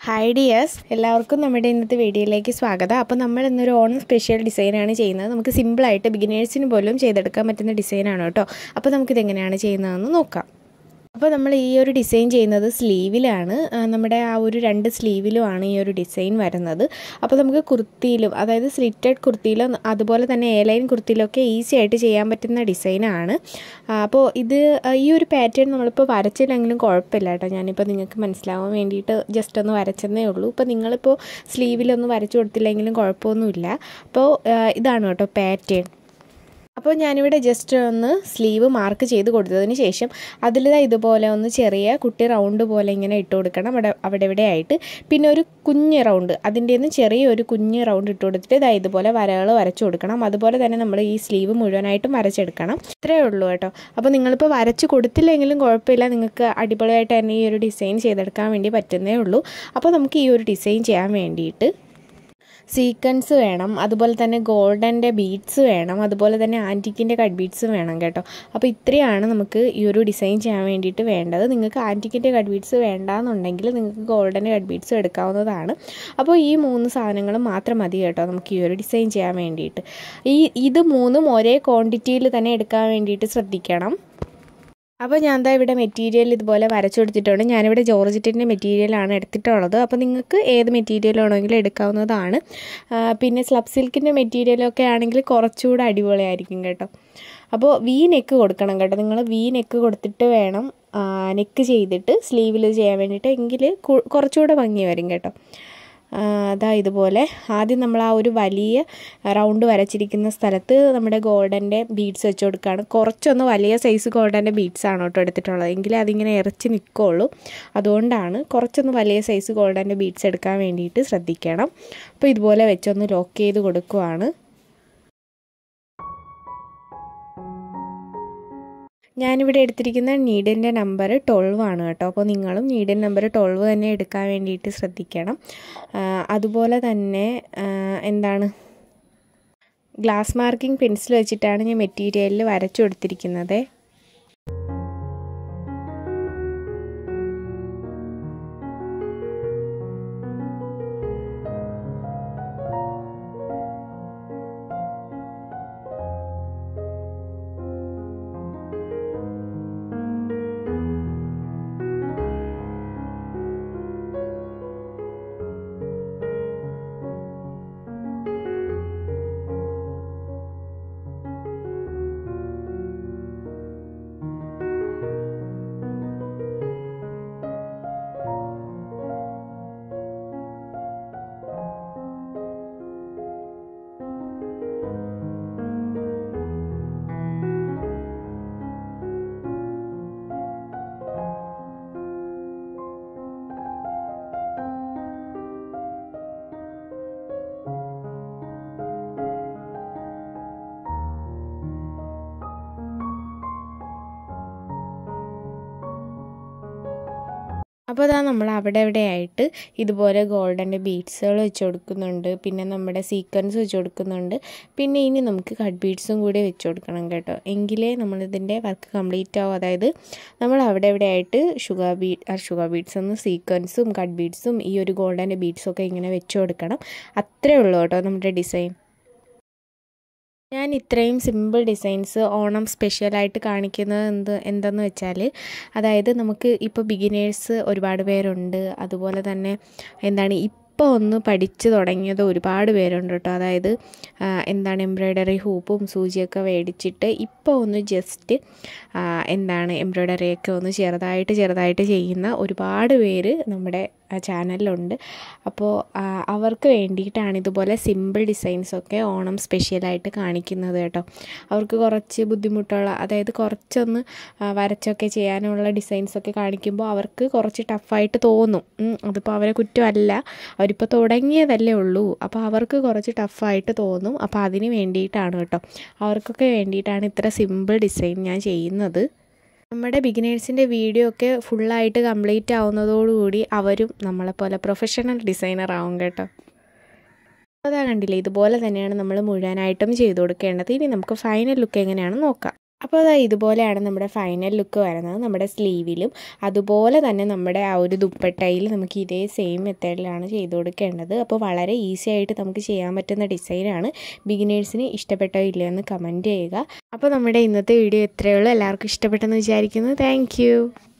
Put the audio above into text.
hi dears എല്ലാവർക്കും നമ്മുടെ ഇന്നത്തെ വീഡിയോയിലേക്ക് സ്വാഗതം അപ്പോൾ നമ്മൾ ഇന്നൊരു ഓണം സ്പെഷ്യൽ ഡിസൈനാണ് ചെയ്യുന്നത് നമുക്ക് സിമ്പിളായിട്ട് ബിഗിനേഴ്സിന് പോലും ചെയ്തെടുക്കാൻ പറ്റുന്ന ഡിസൈനാണ് കേട്ടോ അപ്പോൾ നമുക്കിത് എങ്ങനെയാണ് ചെയ്യുന്നതെന്ന് നോക്കാം അപ്പോൾ നമ്മൾ ഈ ഒരു ഡിസൈൻ ചെയ്യുന്നത് സ്ലീവിലാണ് ആ, നമ്മുടെ ആ ഒരു രണ്ട് സ്ലീവിലുമാണ് ഈ ഒരു ഡിസൈൻ വരുന്നത് അപ്പോൾ നമുക്ക് കുർത്തിയിലും അതായത് സ്ലിറ്റഡ് കുർത്തിയിലും അതുപോലെ തന്നെ എ ലൈൻ കുർത്തിയിലൊക്കെ ഈസി ആയിട്ട് ചെയ്യാൻ പറ്റുന്ന ഡിസൈനാണ് ആ, അപ്പോൾ ഇത് ആ, ഈ ഒരു പാറ്റേൺ നമ്മളിപ്പോൾ വരച്ചില്ലെങ്കിലും കുഴപ്പമില്ല കേട്ടോ ഞാനിപ്പോൾ നിങ്ങൾക്ക് മനസ്സിലാവാൻ വേണ്ടിയിട്ട് ജസ്റ്റ് ഒന്ന് വരച്ചെന്നേ ഉള്ളൂ ഇപ്പോൾ നിങ്ങളിപ്പോൾ സ്ലീവിലൊന്നും വരച്ചു കൊടുത്തില്ലെങ്കിലും കുഴപ്പമൊന്നുമില്ല അപ്പോൾ ആ, ഇതാണ് കേട്ടോ പാറ്റേൺ അപ്പോൾ ഞാനിവിടെ ജസ്റ്റ് ഒന്ന് സ്ലീവ് മാർക്ക് ചെയ്ത് കൊടുത്തതിന് ശേഷം അതിൽ ഇതുപോലെ ഒന്ന് ചെറിയ കുട്ടി റൗണ്ട് പോലെ ഇങ്ങനെ ഇട്ട് കൊടുക്കണം അവിടെ അവിടെ ഇവിടെ ആയിട്ട് പിന്നെ ഒരു കുഞ്ഞ് റൗണ്ട് അതിൻ്റെ നിന്ന് ചെറിയൊരു കുഞ്ഞ് റൗണ്ട് ഇട്ട് കൊടുത്തിട്ട് ഇതാ ഇതുപോലെ വരകൾ വരച്ചു കൊടുക്കണം അതുപോലെ തന്നെ നമ്മൾ ഈ സ്ലീവ് മുഴുവനായിട്ടും വരച്ചെടുക്കണം ഇത്രയേ ഉള്ളൂ കേട്ടോ അപ്പോൾ നിങ്ങളിപ്പോൾ വരച്ച് കൊടുത്തില്ലെങ്കിലും കുഴപ്പമില്ല നിങ്ങൾക്ക് അടിപൊളിയായിട്ട് തന്നെ ഈ ഒരു ഡിസൈൻ ചെയ്തെടുക്കാൻ വേണ്ടി പറ്റുന്നേ ഉള്ളൂ അപ്പോൾ നമുക്ക് ഈ ഒരു ഡിസൈൻ ചെയ്യാൻ വേണ്ടിയിട്ട് സീക്വൻസ് വേണം അതുപോലെ തന്നെ ഗോൾഡൻ്റെ ബീഡ്സ് വേണം അതുപോലെ തന്നെ ആൻറ്റിക്കിൻ്റെ കട്ട് ബീഡ്സും വേണം കേട്ടോ അപ്പോൾ ഇത്രയാണ് നമുക്ക് ഈ ഒരു ഡിസൈൻ ചെയ്യാൻ വേണ്ടിയിട്ട് വേണ്ടത് നിങ്ങൾക്ക് ആൻറ്റിക്കിൻ്റെ കട്ട് ബീഡ്സ് വേണ്ടാന്നുണ്ടെങ്കിൽ നിങ്ങൾക്ക് ഗോൾഡൻ്റെ കട്ട് ബീഡ്സും എടുക്കാവുന്നതാണ് അപ്പോൾ ഈ മൂന്ന് സാധനങ്ങൾ മാത്രം മതി കേട്ടോ നമുക്ക് ഈ ഒരു ഡിസൈൻ ചെയ്യാൻ വേണ്ടിയിട്ട് ഈ ഇത് മൂന്നും ഒരേ ക്വാണ്ടിറ്റിയിൽ തന്നെ എടുക്കാൻ വേണ്ടിയിട്ട് ശ്രദ്ധിക്കണം അപ്പോൾ ഞാൻ ദാ ഇവിടെ മെറ്റീരിയൽ ഇതുപോലെ വരച്ചു കൊടുത്തിട്ടുണ്ട് ഞാനിവിടെ ജോർജറ്റിൻ്റെ മെറ്റീരിയലാണ് എടുത്തിട്ടുള്ളത് അപ്പോൾ നിങ്ങൾക്ക് ഏത് മെറ്റീരിയൽ വേണമെങ്കിലും എടുക്കാവുന്നതാണ് ആ, പിന്നെ സ്ലബ് സിൽക്കിൻ്റെ മെറ്റീരിയലൊക്കെ ആണെങ്കിൽ കുറച്ചുകൂടെ അടിപൊളിയായിരിക്കും കേട്ടോ അപ്പോൾ വി നെക്ക് കൊടുക്കണം കേട്ടോ നിങ്ങൾ വി നെക്ക് കൊടുത്തിട്ട് വേണം നെക്ക് ചെയ്തിട്ട് സ്ലീവിൽ ചെയ്യാൻ വേണ്ടിയിട്ട് എങ്കിൽ കു- കുറച്ചുകൂടെ ഭംഗി വരും കേട്ടോ ആ, അതാ ഇതുപോലെ ആദ്യം നമ്മൾ ആ ഒരു വലിയ റൗണ്ട് വരച്ചിരിക്കുന്ന സ്ഥലത്ത് നമ്മുടെ ഗോൾഡൻ്റെ ബീഡ്സ് വെച്ച് കൊടുക്കുകയാണ് കുറച്ചൊന്ന് വലിയ സൈസ് ഗോൾഡൻ്റെ ബീഡ്സ് ആണ് കേട്ടോ എടുത്തിട്ടുള്ളത് എങ്കിലേ അതിങ്ങനെ ഇറച്ചി നിൽക്കുള്ളൂ അതുകൊണ്ടാണ് കുറച്ചൊന്ന് വലിയ സൈസ് ഗോൾഡൻ്റെ ബീഡ്സ് എടുക്കാൻ വേണ്ടിയിട്ട് ശ്രദ്ധിക്കണം അപ്പോൾ ഇതുപോലെ വെച്ചൊന്ന് ലോക്ക് ചെയ്ത് കൊടുക്കുവാണ് ഞാനിവിടെ എടുത്തിരിക്കുന്ന നീഡിൻ്റെ നമ്പർ ട്വൽവ് ആണ് കേട്ടോ അപ്പോൾ നിങ്ങളും നീഡിൻ നമ്പർ ട്വൽവ് തന്നെ എടുക്കാൻ വേണ്ടിയിട്ട് ശ്രദ്ധിക്കണം ആ, അതുപോലെ തന്നെ ആ, എന്താണ് ഗ്ലാസ് മാർക്കിംഗ് പെൻസിൽ വെച്ചിട്ടാണ് ഞാൻ മെറ്റീരിയലിൽ വരച്ചു കൊടുത്തിരിക്കുന്നത് അപ്പോൾ അതാ നമ്മൾ അവിടെ അവിടെ ആയിട്ട് ഇതുപോലെ ഗോൾഡൻ്റെ ബീഡ്സുകൾ വെച്ച് കൊടുക്കുന്നുണ്ട് പിന്നെ നമ്മുടെ സീക്വൻസ് വെച്ച് കൊടുക്കുന്നുണ്ട് പിന്നെ ഇനി നമുക്ക് കട്ട് ബീഡ്സും കൂടി വെച്ച് കൊടുക്കണം കേട്ടോ എങ്കിലേ നമ്മളിതിൻ്റെ വർക്ക് കംപ്ലീറ്റ് ആവും അതായത് നമ്മൾ അവിടെ അവിടെ ആയിട്ട് ഷുഗർ ബീഡ് ഷുഗർ ബീഡ്സ് ഒന്ന് സീക്വൻസും കട്ട് ബീഡ്സും ഈ ഒരു ഗോൾഡൻ്റെ ബീഡ്സും ഒക്കെ ഇങ്ങനെ വെച്ച് കൊടുക്കണം അത്രേ ഉള്ളൂ കേട്ടോ നമ്മുടെ ഡിസൈൻ ഞാൻ ഇത്രയും സിമ്പിൾ ഡിസൈൻസ് ഓണം സ്പെഷ്യലായിട്ട് കാണിക്കുന്നത് എന്ത് എന്തെന്ന് വെച്ചാൽ അതായത് നമുക്ക് ഇപ്പോൾ ബിഗിനേഴ്സ് ഒരുപാട് പേരുണ്ട് അതുപോലെ തന്നെ എന്താണ് ഇപ്പോൾ ഒന്ന് പഠിച്ചു തുടങ്ങിയത് ഒരുപാട് പേരുണ്ട് കേട്ടോ അതായത് ആ, എന്താണ് എംബ്രോയ്ഡറി ഹൂപ്പും സൂചിയൊക്കെ മേടിച്ചിട്ട് ഇപ്പോൾ ഒന്ന് ജസ്റ്റ് എന്താണ് എംബ്രോയ്ഡറിയൊക്കെ ഒന്ന് ചെറുതായിട്ട് ചെറുതായിട്ട് ചെയ്യുന്ന ഒരുപാട് പേര് നമ്മുടെ ചാനലിലുണ്ട് അപ്പോൾ ആ, അവർക്ക് വേണ്ടിയിട്ടാണ് ഇതുപോലെ സിമ്പിൾ ഡിസൈൻസൊക്കെ ഓണം സ്പെഷ്യലായിട്ട് കാണിക്കുന്നത് കേട്ടോ അവർക്ക് കുറച്ച് ബുദ്ധിമുട്ടുള്ള അതായത് കുറച്ചൊന്ന് ആ, വരച്ചൊക്കെ ചെയ്യാനുള്ള ഡിസൈൻസൊക്കെ കാണിക്കുമ്പോൾ അവർക്ക് കുറച്ച് ടഫായിട്ട് തോന്നും ഉം, അതിപ്പോൾ അവരെ കുറ്റമല്ല അവരിപ്പോൾ തുടങ്ങിയതല്ലേ ഉള്ളൂ അപ്പോൾ അവർക്ക് കുറച്ച് ടഫായിട്ട് തോന്നും അപ്പോൾ അതിന് വേണ്ടിയിട്ടാണ് കേട്ടോ അവർക്കൊക്കെ വേണ്ടിയിട്ടാണ് ഇത്ര സിമ്പിൾ ഡിസൈൻ ഞാൻ ചെയ്യുന്നത് നമ്മുടെ ബിഗിനേഴ്സിൻ്റെ വീഡിയോ ഒക്കെ ഫുള്ളായിട്ട് കംപ്ലീറ്റ് ആവുന്നതോടുകൂടി അവരും നമ്മളെപ്പോലെ പ്രൊഫഷണൽ ഡിസൈനർ ആവും കേട്ടോ അതാ കണ്ടില്ലേ ഇതുപോലെ തന്നെയാണ് നമ്മൾ മുഴുവനായിട്ടും ചെയ്ത് കൊടുക്കേണ്ടത് ഇനി നമുക്ക് ഫൈനൽ ലുക്ക് എങ്ങനെയാണെന്ന് നോക്കാം അപ്പോൾ അതാ ഇതുപോലെയാണ് നമ്മുടെ ഫൈനൽ ലുക്ക് വരുന്നത് നമ്മുടെ സ്ലീവിലും അതുപോലെ തന്നെ നമ്മുടെ ആ ഒരു ദുപ്പട്ടയിൽ നമുക്ക് ഇതേ സെയിം മെത്തേഡിലാണ് ചെയ്ത് കൊടുക്കേണ്ടത് അപ്പോൾ വളരെ ഈസി ആയിട്ട് നമുക്ക് ചെയ്യാൻ പറ്റുന്ന ഡിസൈനാണ് ബിഗിനേഴ്സിന് ഇഷ്ടപ്പെട്ടോ ഇല്ലയോ എന്ന് കമൻറ്റ് ചെയ്യുക അപ്പോൾ നമ്മുടെ ഇന്നത്തെ വീഡിയോ ഇത്രയേ ഉള്ളൂ എല്ലാവർക്കും ഇഷ്ടപ്പെട്ടെന്ന് വിചാരിക്കുന്നു താങ്ക്